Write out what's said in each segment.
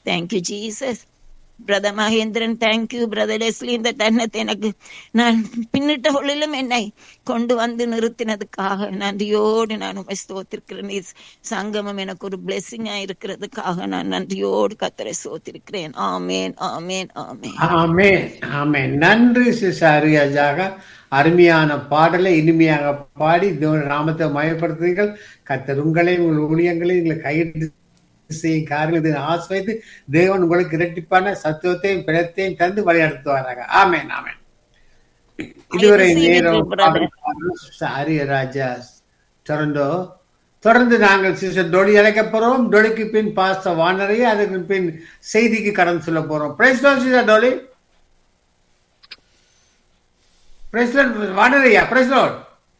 Thank you Jesus brother Mahendran thank you brother Leslie இந்த தருணத்தை எனக்கு நான் பின்னிட்ட பொழுதிலும் என்னை கொண்டு வந்து நிறுத்தினதுக்காக நன்றியோடு நான் உண்மை ஸ்தோத்திருக்கிறேன் நீ சங்கமம் எனக்கு ஒரு பிளெஸ்ஸிங்கா இருக்கிறதுக்காக நான் நன்றியோடு கத்தரை ஸ்தோத்திருக்கிறேன் ஆமேன் ஆமேன் ஆமேன் ஆமென் ஆமென் நன்றி சிசாரியாஜாக அருமையான பாடலை இனிமையாக பாடி தேவன் நாமத்தை மயப்படுத்துங்கள் கத்தர் உங்களையும் உங்கள் ஊழியங்களையும் உங்களை கையிட்டு செய்யும் காரியங்களை ஆசிர்வதித்து தேவன் உங்களுக்கு இரட்டிப்பான சத்துவத்தையும் பிழத்தையும் தந்து வழிநடத்துவாராக ஆமென் ஆமென் இதுவரை I receive it, நேரம் brother. ஆரியராஜா டொரண்டோ தொடர்ந்து நாங்கள் சிஸ்டர் டொலி அழைக்க போறோம் டொலிக்கு பின் பாஸ்த வானரையே அதுக்கு பின் செய்திக்கு கடன் சொல்ல போறோம் பிரைஸ் சிஸ்டர் டொலி பிரைஸ் வானரையா பிரைஸ் லோட்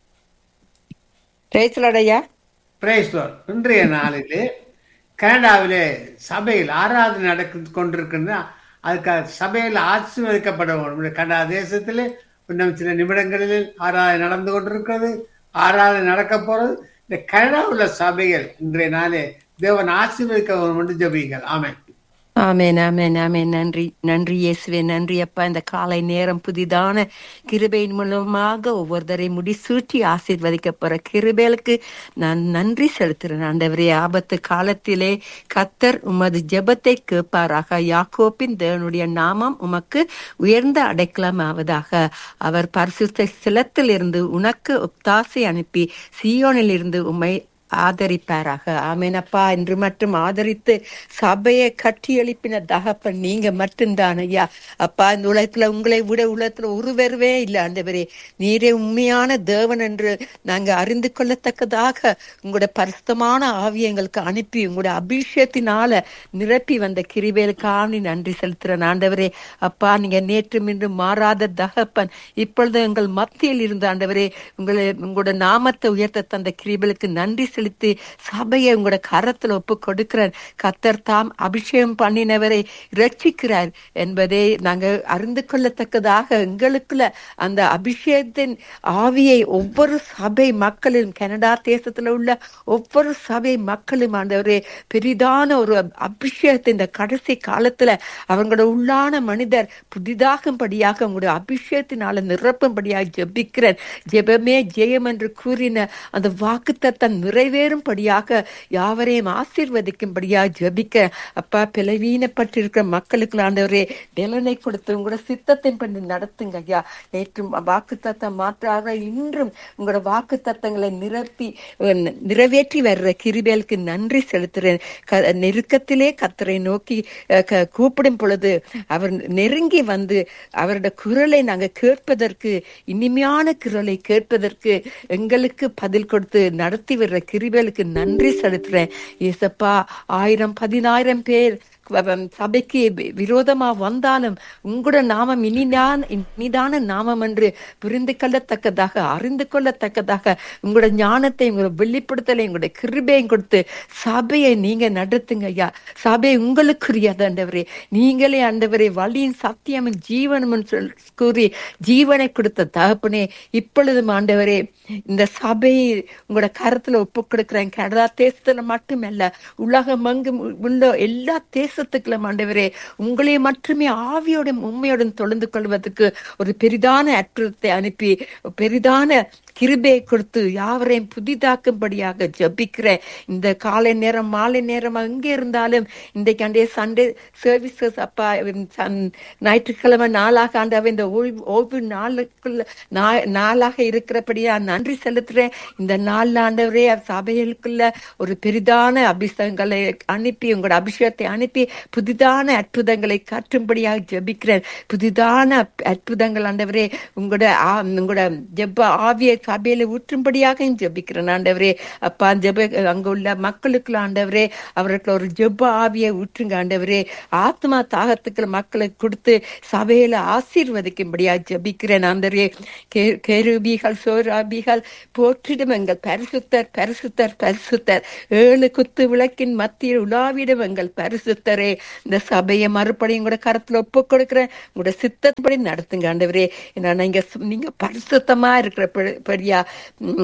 பேசலடையா பிரைஸ் லோட் இன்றைய நாளிலே கனடாவிலே சபையில் ஆராதனை நடக்க கொண்டிருக்கின்ற அதுக்கு சபையில் ஆசீர்வதிக்கப்பட வேண்டும் கனடா தேசத்திலே இன்னும் சில நிமிடங்களில் ஆராதனை நடந்து கொண்டிருக்கிறது ஆராதனை நடக்க போறது இந்த கனடா உள்ள சபைகள் இன்றைய நாளே தேவன் ஆசீர்வதிக்க வேண்டும் என்று ஜெபியுங்கள் ஆமென் ஆமென் ஆமென் ஆமென் நன்றி நன்றி இயேசுவே நன்றி அப்பா இந்த காலை நேரம் புதிதான கிருபையின் மூலமாக ஒவ்வொருத்தரை முடிசூட்டி ஆசீர்வதிக்க போற கிருபேலுக்கு நான் நன்றி செலுத்துறேன் ஆண்டவரே ஆபத்து காலத்திலே கத்தர் உமது ஜெபத்தை கேட்பாராக யாக்கோப்பின் தேவனுடைய நாமம் உமக்கு உயர்ந்த அடைக்கலம் ஆவதாக அவர் பரிசுத்த சிலத்தில் இருந்து உனக்கு ஒத்தாசை அனுப்பி சியோனில் இருந்து உம்மை ஆதரிப்பாராக ஆமேனப்பா என்று மட்டும் ஆதரித்து சபையை கட்டி எழுப்பின தகப்பன் நீங்க மட்டும்தான் ஐயா அப்பா இந்த உலகத்துல உங்களை விட உலகத்துல ஒருவருவே இல்லை ஆண்டவரே நீரே உண்மையான தேவன் என்று நாங்க அறிந்து கொள்ளத்தக்கதாக உங்களுடைய பரிசுத்தமான ஆவியை எங்களுக்கு அனுப்பி உங்களுடைய அபிஷேகத்தினால நிரப்பி வந்த கிருபேலுக்காக நன்றி செலுத்துறேன் ஆண்டவரே அப்பா நீங்க நேற்று இன்றும் மாறாத தகப்பன் இப்பொழுது எங்கள் மத்தியில் இருந்த ஆண்டவரே உங்களை உங்களோட நாமத்தை உயர்த்த தந்த கிருபேலுக்கு நன்றி செலுத்தி சபையை உங்களோட கரத்துல ஒப்பு கொடுக்கிறேன் கத்தர் தாம் அபிஷேகம் பண்ணினவரை ரட்சிக்கிறார் என்பதை நாங்க அறிந்து கொள்ளத்தக்கதாக எங்களுக்குள்ள அந்த அபிஷேகத்தின் ஆவியை ஒவ்வொரு சபை மக்களும் கனடா தேசத்துல உள்ள ஒவ்வொரு சபை மக்களும் ஆண்டவரே பெரிதான ஒரு அபிஷேகத்தை இந்த கடைசி காலத்துல அவங்களோட உள்ளான மனிதர் புதிதாகும்படியாக உங்களுடைய அபிஷேகத்தினால நிரப்பும்படியாக ஜெபிக்கிறேன் ஜெபமே ஜெயம் என்று கூறின அந்த வாக்குத்தத்தம் நிறைவேறும்படியாக யாவரையும் ஆசீர்வதிக்கும்படியாக ஜெபிக்க அப்பா பிளவீனப்பட்டிருக்கிற மக்களுக்கு ஆண்டவரே பலனை கொடுத்து உங்களோட சித்தத்தின் பண்ணி நடத்துங்க ஐயா நேற்றும் வாக்குத்தத்தம் மாற்றாக இன்றும் உங்களோட வாக்குத்தத்தங்களை நிரப்பி அஹ், நிறைவேற்றி வர்ற கிருபேலுக்கு நன்றி செலுத்துறேன் க- நெருக்கத்திலே கத்தரை நோக்கி அஹ், க- கூப்பிடும் பொழுது அவர் நெருங்கி வந்து அவருடைய குரலை நாங்க கேட்பதற்கு இனிமையான குரலை கேட்பதற்கு எங்களுக்கு பதில் கொடுத்து நடத்தி வர்ற கிருபேலுக்கு நன்றி செலுத்துறேன் ஏசப்பா ஆயிரம் பதினாயிரம் பேர் வ- சபைக்கு வி- விரோதமா வந்தாலும் உங்களோட நாமம் இனிதான இனிதான நாமம் என்று புரிந்து கொள்ளத்தக்கதாக அறிந்து கொள்ளத்தக்கதாக உங்களோட ஞானத்தை உங்களோட வெளிப்படுத்தலை உங்களுடைய கிருபையும் கொடுத்து சபையை நீங்க நடத்துங்க ஐயா சபை உங்களுக்குரியது ஆண்டவரே நீங்களே ஆண்டவரே வழியின் சத்தியமும் ஜீவனும் சொல் கூறி ஜீவனை கொடுத்த தகப்பனே இப்பொழுதும் ஆண்டவரே இந்த சபையை உங்களோட கரத்துல ஒப்பு கொடுக்கிறேன் கனடா தேசத்துல மட்டுமல்ல உலகம் எங்கும் உள்ள எல்லா தேசத்துக்குள்ள ஆண்டவரே உங்களை மட்டுமே ஆவியோடும் உண்மையோடும் தொழுந்து கொள்வதற்கு ஒரு பெரிதான அற்புதத்தை அனுப்பி பெரிதான கிருபையை கொடுத்து யாவரையும் புதிதாக்கும்படியாக ஜபிக்கிறேன் இந்த காலை நேரம் மாலை நேரம் எங்கே இருந்தாலும் இன்றைக்கு அண்டே சண்டே சர்வீசஸ் அப்பா உம், சன்- ஞாயிற்றுக்கிழமை நாளாக ஆண்டவ இந்த ஓய்வு ஓய்வு நாளுக்குள்ள நா- நாளாக இருக்கிறபடியா நன்றி செலுத்துறேன் இந்த நாள் ஆண்டவரே சபைகளுக்குள்ள ஒரு பெரிதான அபிஷேகங்களை அனுப்பி உங்களோட அபிஷேகத்தை அனுப்பி புதிதான அற்புதங்களை கற்றும்படியாக ஜெபிக்கிறேன் புதிதான அப்- அற்புதங்கள் ஆண்டவரே உங்களோட ஆ- உங்களோட ஜெப ஆவியை சபையில ஊற்றும்படியாக ஜெபிக்கிறேன் ஆண்டவரே அப்பா ஜெப அங்க உள்ள மக்களுக்குள்ள ஆண்டவரே அவர்களுக்கு ஒரு ஜெப ஆவியை ஊற்றுங்க ஆண்டவரே ஆத்மா தாகத்துக்கு மக்களை கொடுத்து சபையில ஆசீர்வதிக்கும்படியாக ஜெபிக்கிறேன் ஆண்டவரே கே- கேருபிகள் சோராபிகள் போற்றிடும் எங்கள் பரிசுத்தர் பரிசுத்தர் பரிசுத்தர் ஏழு குத்து விளக்கின் மத்தியில் உலாவிடும் எங்கள் பரிசுத்தரே இந்த சபையை மறுபடியும் கூட கரத்துல ஒப்பு கொடுக்கிறேன் உங்களோட சித்தப்படி நடத்துங்க ஆண்டவரே ஏன்னா நீங்க நீங்க பரிசுத்தமா இருக்கிற பெ- பெரியா உம்,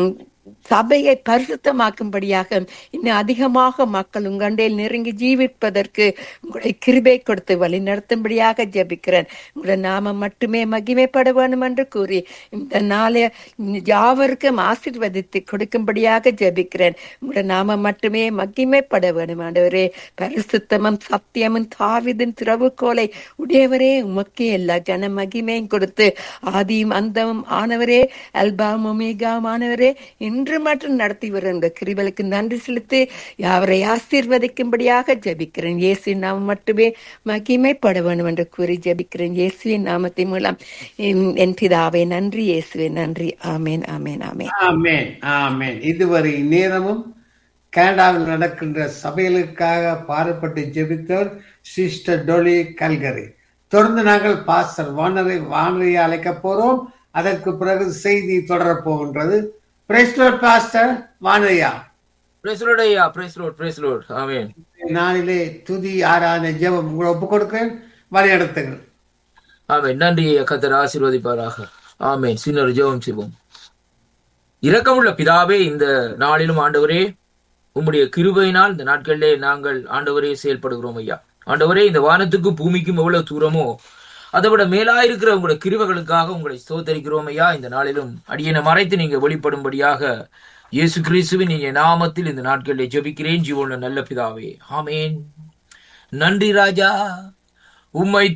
சபையை பரிசுத்தமாக்கும்படியாக இன்னும் அதிகமாக மக்கள் உங்கண்டையில் நெருங்கி ஜீவிப்பதற்கு உங்களுடைய கிருபை கொடுத்து வழி நடத்தும்படியாக ஜெபிக்கிறேன் உங்களுடைய நாமம் மட்டுமே மகிமைப்பட வேணும் என்று கூறி இந்த நாளை யாவருக்கும் ஆசீர்வதித்து கொடுக்கும்படியாக ஜெபிக்கிறேன் உங்களுடைய நாமம் மட்டுமே மகிமைப்பட வேணும் ஆண்டவரே பரிசுத்தமும் சத்தியமும் தாவிதின் திறவுகோலை உடையவரே உமக்கே எல்லா கன மகிமையும் கொடுத்து ஆதியும் அந்தமும் ஆனவரே அல்பாம் ஒமேகாம் ஆனவரே இன்று மட்டும் நடத்தி வரும் இந்த கிருபலுக்கு நன்றி செலுத்தி அவரை ஆசீர்வதிக்கும்படியாக ஜெபிக்கிறேன் இயேசு நாமம் மட்டுமே மகிமைப்பட வேண்டும் என்று கூறி ஜெபிக்கிறேன் இயேசுவின் நாமத்தின் மூலம் என்- என் பிதாவே நன்றி இயேசுவே நன்றி ஆமேன் ஆமேன் ஆமேன் ஆமென் ஆமென் இதுவரை நேரமும் கனடாவில் நடக்கின்ற சபைகளுக்காக பாடுபட்டு ஜெபித்தவர் சிஸ்டர் டொலி கல்கரி தொடர்ந்து நாங்கள் பாஸ்டர் வானரை வானரையை அழைக்க போறோம் அதற்கு பிறகு செய்தி தொடரப் போகின்றது பிரைஸ்லோட் பாஸ்டர் வானரையா பிரைஸ் லார்ட் ஐயா praise lord praise lord amen நாளிலே துதி ஆராதனை ஜெபம் உங்களை ஒப்புக் கொடுக்கிறேன் வழி நடத்துங்கள் ஆமென் நன்றி ஐயா கத்தர் ஆசீர்வதிப்பாராக ஆமென் சின்னர் ஜெபம் செய்வோம் இரக்கமுள்ள பிதாவே இந்த நாளிலும் ஆண்டவரே உம்முடைய கிருபையினால் இந்த நாட்களிலே நாங்கள் ஆண்டவரே செயல்படுகிறோம் ஐயா ஆண்டவரே இந்த வானத்துக்கும் பூமிக்கும் எவ்வளவு தூரமோ அதை விட மேலாயிருக்கிற உங்களுடைய கிருபைகளுக்காக உங்களை ஸ்தோத்தரிக்கிறோம் ஐயா இந்த நாளிலும் அடியனை மறைத்து நீங்க வெளிப்படும்படியாக இயேசு கிறிஸ்துவின் நீங்க நாமத்தில் இந்த நாட்களிலே ஜெபிக்கிறேன் ஜீவனுள்ள நல்ல பிதாவே ஆமென் நன்றி ராஜா உம்மை